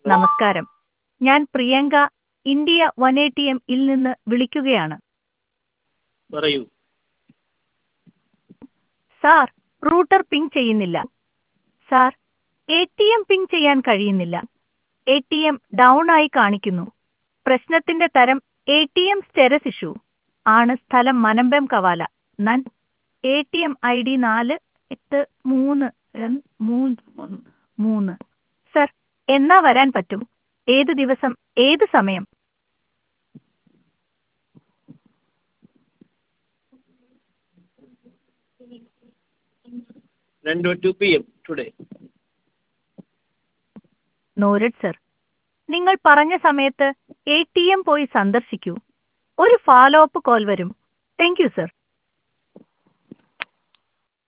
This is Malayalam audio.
നമസ്കാരം ഞാൻ Priyanka India one eighty M ഇൽ നിന്ന് വിളിക്കുകയാണ് പറയൂ സാർ റൂട്ടർ പിങ് ചെയ്യുന്നില്ല sir A T M ping ചെയ്യാൻ കഴിയുന്നില്ല എ ടി എം ഡൗൺ ആയി കാണിക്കുന്നു പ്രശ്നത്തിന്റെ തരം A T M status issue ആണ് സ്ഥലം മനമ്പം കവാല നൻ A T M I D നാല് എട്ട് മൂന്ന് രണ്ട് മൂന്ന് ഒന്ന് മൂന്ന് സർ എന്നാ വരാൻ പറ്റും ഏത് ദിവസം ഏത് സമയം രണ്ട് ടു പി എം ടുഡേ നോരഡ് സർ നിങ്ങൾ പറഞ്ഞ സമയത്ത് എ ടി എം പോയി സന്ദർശിക്കൂ ഒരു ഫോളോ അപ്പ് കോൾ വരും താങ്ക് യു സർ